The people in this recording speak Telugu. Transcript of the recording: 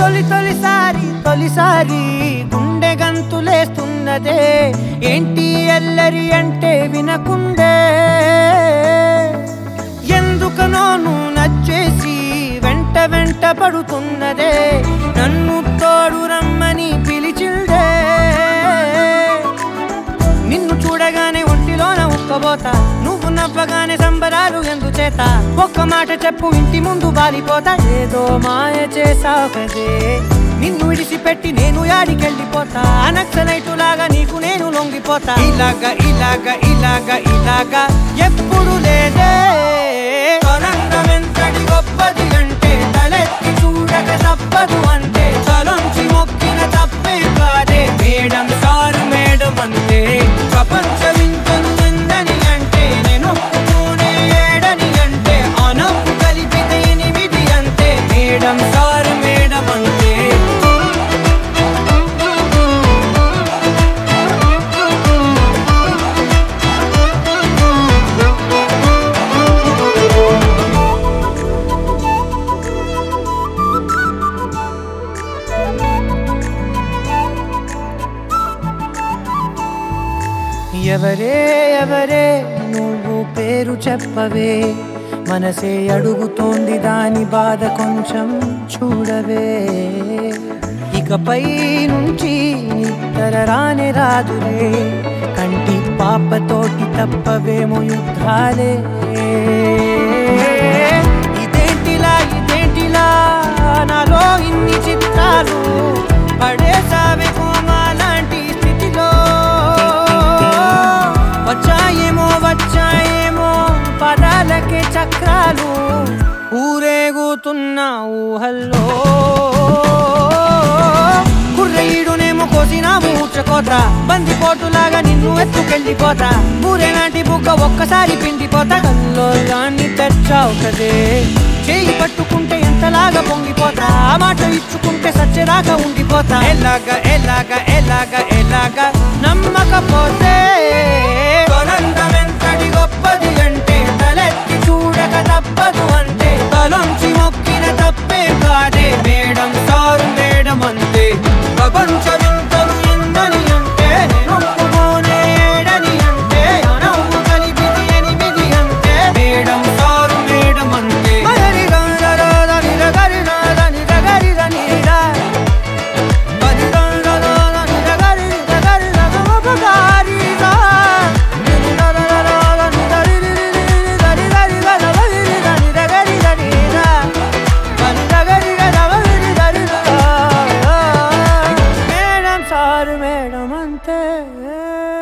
తొలి తొలిసారి తొలిసారి గుండె గంతులేస్తున్నదే ఏంటి ఎల్లరి అంటే వినకుండే ఎందుకనో నువ్వు నచ్చేసి వెంట వెంట పడుతున్నదే నన్ను తోడు రమ్మని పిలిచిందే నిన్ను చూడగానే ఒంటిలోన ఉక్కబోతా నువ్వు నవ్వగానే సంబరాలు ఎందుచేత ఒక్క మాట చెప్పు ఇంటి ముందు బాలిపోతా ఏదో మాయ చేసావు కదే నిన్ను విడిచిపెట్టి నేను యాడికెళ్ళిపోతా నక్సలైటు లాగా నీకు నేను లొంగిపోతా ఇలాగా ఇలాగా ఇలాగా ఇలాగా ఎప్పుడు లేదే సొరంగం ఎంతటి గొప్పది అంటే తలెత్తి చూడక తప్పదు అంటే తలొంచి మొక్కిన తప్పే కాదే మేడం సారు మేడం అంటే ప్రపంచం ఇంతను ఎందని అంటే నేను ఒప్పుకోనే ఏడని అంటే అనప్పు కలిపితే ఎనిమిది అంటే మేడం సారు మేడం అంటే ఎవరే ఎవరే నువ్వు పేరు చెప్పవే మనసే అడుగుతోంది దాని బాధ కొంచెం చూడవే ఇకపై నుంచి నిద్ర రానే రాదులే కంటి పాపతోటి తప్పవేమో యుద్ధాలే ఇదేంటిలా ఇదేంటిలా నాలో ఇన్ని చిత్రాలు పడేసావే కోమా లాంటి స్థితిలో వచ్చాయేమో వచ్చాయేమో పదాలకే చక్రాలు ఊరేగుతున్న ఊహల్లో కుర్రయ్యుడునేమో కోసిన మూర్చకోత బందిపోటులాగా నిన్ను ఎత్తుకెళ్ళిపోతా ఊరేలాంటి బుగ్గ ఒక్కసారి పిండిపోతా కల్లోలాన్ని తెచ్చావు కదే చేయి పట్టుకుంటే ఎంతలాగా పొంగిపోతా ఆ మాట ఇచ్చుకుంటే సచ్చేదాకా ఉండిపోతా ఎలాగా ఎలాగా ఎలాగా ఎలాగా నమ్మకపోతే సొరంగం ఎంతటి గొప్పది అంటే తలెత్తి చూడక తప్పదు అంటే తలొంచి మొక్కిన తప్పే కాదే మేడం సారు మేడం అంతే ప్రపంచం ఇంతను ఎందని అంటే నేను ఒప్పుకోనే ఏడని అంటే అనవు కలిపిది ఎనిమిది అంటే మేడం సారు మేడం అంటే మరరి రంగరా దని రగరి నా దని రగరి దని రా. పది రంగరా దని రగరి రగరి రగమపగారి రా. నిని రరరరా దని రరి రిరి రిరి దని రరి రగరి దని రగరి దని రా. దని రగరి రగరి దని రా. మేడం సారు మేడం అంతే